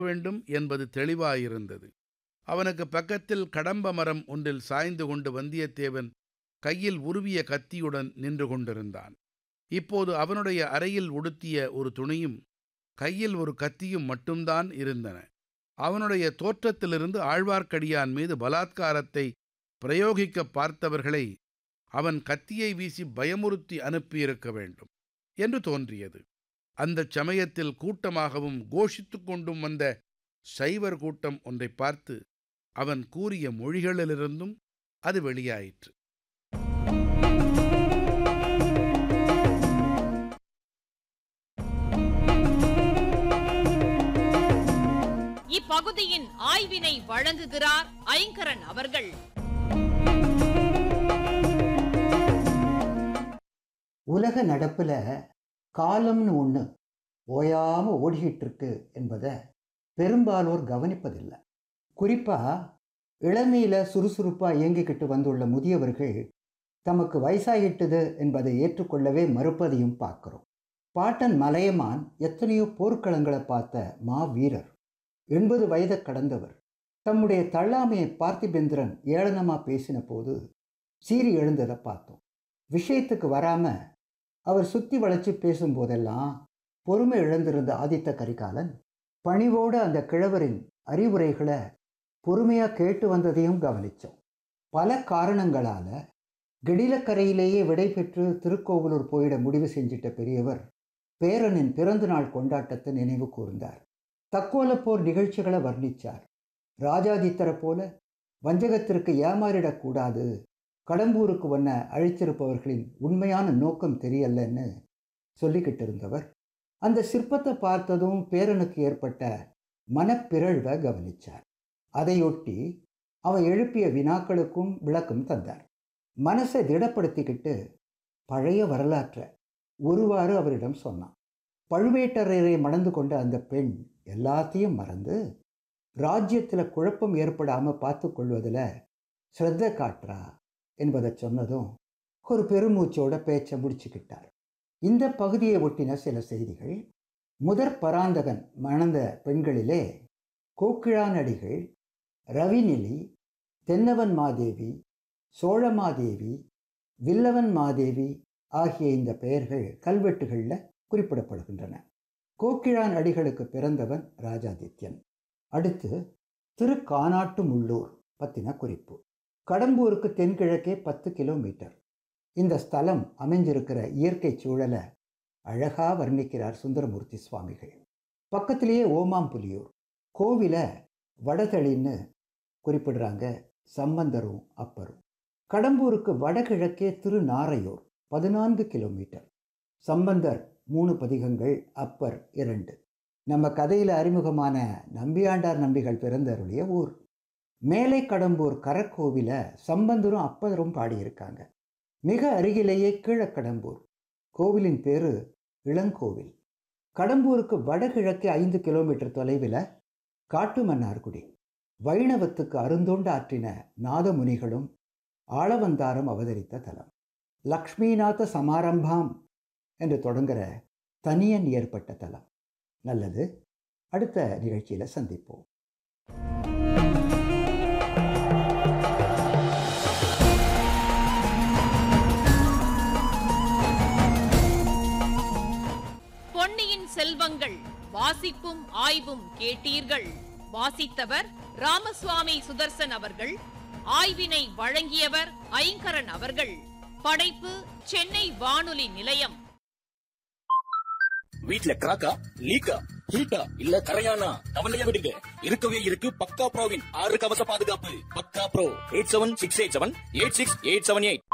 வேண்டும் என்பது தெளிவாயிருந்தது அவனுக்கு பக்கத்தில் கடம்ப மரம் ஒன்றில் சாய்ந்து கொண்டு வந்தியத்தேவன் கையில் உருவிய கத்தியுடன் நின்று கொண்டிருந்தான் இப்போது அவனுடைய அறையில் உடுத்திய ஒரு துணியும் கையில் ஒரு கத்தியும் மட்டும்தான் இருந்தன அவனுடைய தோற்றத்திலிருந்து ஆழ்வார்க்கடியான் மீது பலாத்காரத்தை பிரயோகிக்க பார்த்தவர்களை அவன் கத்தியை வீசி பயமுறுத்தி அனுப்பியிருக்க வேண்டும் என்று தோன்றியது அந்தச் சமயத்தில் கூட்டமாகவும் கோஷித்துக் கொண்டும் வந்த சைவர் கூட்டம் ஒன்றைப் பார்த்து அவன் கூறிய மொழிகளிலிருந்தும் அது வெளியாயிற்று இப்பகுதியின் ஆய்வினை வழங்குகிறார் ஐங்கரன் அவர்கள் உலக நடப்புல காலம்னு ஒன்று ஓயாம ஓடிக்கிட்டு இருக்கு என்பதை பெரும்பாலோர் கவனிப்பதில்லை குறிப்பா இளமையில சுறுசுறுப்பா இயங்கிக்கிட்டு வந்துள்ள முதியவர்கள் தமக்கு வயசாகிட்டது என்பதை ஏற்றுக்கொள்ளவே மறுப்பதையும் பார்க்கிறோம் பாட்டன் மலையமான் எத்தனையோ போர்க்களங்களை பார்த்த மா வீரர் எண்பது வயதை கடந்தவர் தம்முடைய தள்ளாமையை பார்த்திபேந்திரன் ஏளனமா பேசின போது சீறி எழுந்ததை பார்த்தோம் விஷயத்துக்கு வராம அவர் சுத்தி வளைச்சு பேசும்போதெல்லாம் பொறுமை இழந்திருந்த ஆதித்த கரிகாலன் பணிவோடு அந்த கிழவரின் அறிவுரைகளை பொறுமையா கேட்டு வந்ததையும் கவனிச்சோம் பல காரணங்களால கெடிலக்கரையிலேயே விடை பெற்று திருக்கோவிலூர் போயிட முடிவு செஞ்சிட்ட பெரியவர் பேரனின் பிறந்தநாள் கொண்டாட்டத்தை நினைவு கூர்ந்தார் தக்கோலப் போர் நிகழ்ச்சிகளை வர்ணிச்சார் ராஜாதித்தரை போல வஞ்சகத்திற்கு ஏமாறிடக்கூடாது கடம்பூருக்கு வண்ண அழைத்திருப்பவர்களின் உண்மையான நோக்கம் தெரியலன்னு சொல்லிக்கிட்டு இருந்தவர் அந்த சிற்பத்தை பார்த்ததும் பேரனுக்கு ஏற்பட்ட மனப்பிறழ்வை கவனிச்சார் அதையொட்டி அவன் எழுப்பிய வினாக்களுக்கும் விளக்கம் தந்தார் மனசை திடப்படுத்திக்கிட்டு பழைய வரலாற்றை ஒருவாறு அவரிடம் சொன்னான் பழுவேட்டரையரை மணந்து கொண்ட அந்த பெண் எல்லாத்தையும் மறந்து ராஜ்யத்தில் குழப்பம் ஏற்படாமல் பார்த்து கொள்வதில் ஸ்ரத்த காட்டுறா என்பதை சொன்னதும் ஒரு பெருமூச்சோட பேச்சை முடிச்சுக்கிட்டார் இந்த பகுதியை ஒட்டின சில செய்திகள் முதற் பராந்தகன் மணந்த பெண்களிலே கோக்கிழாநடிகள் ரவிநிலி தென்னவன் மாதேவி சோழமாதேவி வில்லவன் மாதேவி ஆகிய இந்த பெயர்கள் கல்வெட்டுகளில் குறிப்பிடப்படுகின்றன கோக்கிழான் அடிகளுக்கு பிறந்தவன் ராஜாதித்யன் அடுத்து திருக்கானாட்டு முள்ளூர் பத்தின குறிப்பு கடம்பூருக்கு தென்கிழக்கே பத்து கிலோமீட்டர் இந்த ஸ்தலம் அமைஞ்சிருக்கிற இயற்கை சூழலை அழகா வர்ணிக்கிறார் சுந்தரமூர்த்தி சுவாமிகள் பக்கத்திலேயே ஓமாம்புலியூர் கோவிலை வடதளின்னு குறிப்பிடுறாங்க சம்பந்தரும் அப்பரும் கடம்பூருக்கு வடகிழக்கே திருநாரையூர் பதினான்கு கிலோமீட்டர் சம்பந்தர் மூணு பதிகங்கள் அப்பர் இரண்டு நம்ம கதையில் அறிமுகமான நம்பியாண்டார் நம்பிகள் பிறந்தருடைய ஊர் மேலை கடம்பூர் கரக்கோவில சம்பந்தரும் அப்பரும் பாடியிருக்காங்க மிக அருகிலேயே கீழக்கடம்பூர் கோவிலின் பேரு இளங்கோவில் கடம்பூருக்கு வடகிழக்கு ஐந்து கிலோமீட்டர் தொலைவில் காட்டுமன்னார்குடி வைணவத்துக்கு அருந்தோண்டு ஆற்றின நாதமுனிகளும் ஆளவந்தாரம் அவதரித்த தலம் லக்ஷ்மிநாத சமாரம்பாம் என்று தொடங்குற தனியன் ஏற்பட்ட தலம் நல்லது அடுத்த நிகழ்ச்சியில் சந்திப்போம் பொன்னியின் செல்வங்கள் வாசிப்பும் ஆய்வும் கேட்டீர்கள் வாசித்தவர் ராமசுவாமி சுதர்சன் அவர்கள் ஆய்வினை வழங்கியவர் ஐங்கரன் அவர்கள் படைப்பு சென்னை வானொலி நிலையம் வீட்ல கிராக்கா லீக்கா ஹீட்டா இல்ல கரையானா கவலையா விடுங்க இருக்கவே இருக்கு பக்கா ப்ரோவின் ஆறு கவச பாதுகாப்பு பக்கா bro eight seven six eight seven eight six eight seven eight